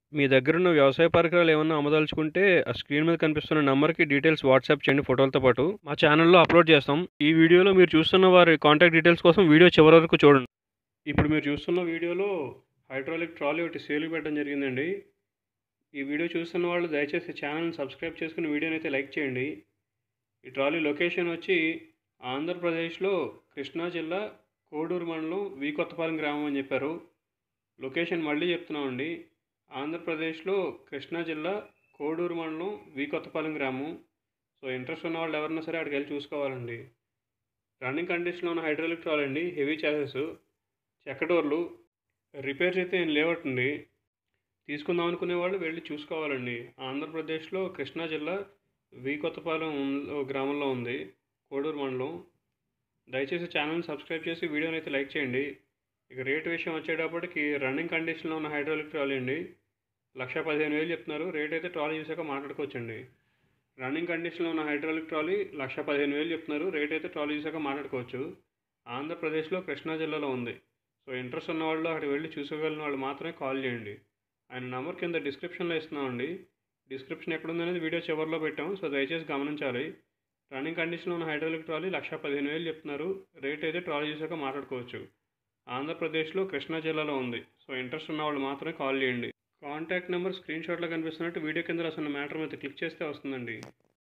మీ దగ్గరున్న వ్యవసాయ పరికరాలు ఏమన్నా అమ్మదలుచుకుంటే ఆ స్క్రీన్ మీద కనిపిస్తున్న నంబర్‌కి డీటెయిల్స్ వాట్సాప్ చేయండి ఫోటోలతో పాటు. మా ఛానెల్‌లో అప్‌లోడ్ చేస్తాం. ఈ వీడియోలో మీరు చూస్తున్న వారి కాంటాక్ట్ డీటెయిల్స్ కోసం వీడియో చివరి వరకు చూడండి. ఇప్పుడు మీరు చూస్తున్న వీడియోలో హైడ్రాలిక్ ట్రాలీ ఒకటి సేల్‌కి పెట్టడం జరిగిందండి. ఈ వీడియో చూస్తున్న వాళ్ళు దయచేసి ఛానెల్‌ని సబ్స్క్రైబ్ చేసుకొని వీడియోనైతే లైక్ చేయండి. ఈ ట్రాలీ లొకేషన్ వచ్చి ఆంధ్రప్రదేశ్‌లో కృష్ణా జిల్లా కోడూరు మండలం వి కొత్తపాలెం గ్రామం అని చెప్పారు. లొకేషన్ మళ్ళీ చెప్తున్నామండి. ఆంధ్రప్రదేశ్‌లో కృష్ణా జిల్లా కోడూరు మండలం వి కొత్తపాలెం గ్రామం. సో ఇంట్రెస్ట్ ఉన్న వాళ్ళు ఎవరైనా సరే అక్కడికెళ్ళి చూసుకోవాలండి. రన్నింగ్ కండిషన్‌లో ఉన్న హైడ్రాలిక్ ట్రాలీ అండి. హెవీ చాసెస్, చెక్క డోర్లు, రిపేర్స్ అయితే ఏం లేవటండి. తీసుకుందాం అనుకునే వాళ్ళు వెళ్ళి చూసుకోవాలండి. ఆంధ్రప్రదేశ్‌లో కృష్ణా జిల్లా వి కొత్తపాలెం గ్రామంలో ఉంది. కోడూరు మండలం. దయచేసి ఛానెల్‌ని సబ్స్క్రైబ్ చేసి వీడియోనైతే లైక్ చేయండి. ఇక రేట్ విషయం వచ్చేటప్పటికి రన్నింగ్ కండిషన్‌లో ఉన్న హైడ్రాలిక్ ట్రాలీ అండి. 1,15,000 చెప్తున్నారు. రేట్ అయితే ట్రాలీ చూసాక మాట్లాడుకోవచ్చండి. రన్నింగ్ కండిషన్‌లో ఉన్న హైడ్రాలిక్ ట్రాలీ 1,15,000 చెప్తున్నారు. రేట్ అయితే ట్రాలీ చూసాక మాట్లాడుకోవచ్చు. ఆంధ్రప్రదేశ్‌లో కృష్ణా జిల్లాలో ఉంది. సో ఇంట్రెస్ట్ ఉన్న వాళ్ళు అక్కడికి వెళ్ళి చూసుకోగలిగిన వాళ్ళు మాత్రమే కాల్ చేయండి. ఆయన నంబర్ కింద డిస్క్రిప్షన్‌లో ఇస్తున్నామండి. డిస్క్రిప్షన్ ఎక్కడుందనేది వీడియో చివరిలో పెట్టాం. సో దయచేసి గమనించాలి. రన్నింగ్ కండిషన్‌లో ఉన్న హైడ్రాలిక్ ట్రాలీ 1,15,000 చెప్తున్నారు. రేట్ అయితే ట్రాలీ చూసాక మాట్లాడుకోవచ్చు. ఆంధ్రప్రదేశ్‌లో కృష్ణా జిల్లాలో ఉంది. సో ఇంట్రెస్ట్ ఉన్న వాళ్ళు మాత్రమే కాల్ చేయండి. కాంటాక్ట్ నంబర్ స్క్రీన్ షాట్‌లో కనిపిస్తున్నట్టు వీడియో కింద రాసున్న మ్యాటర్ మీద క్లిక్ చేస్తే వస్తుందండి.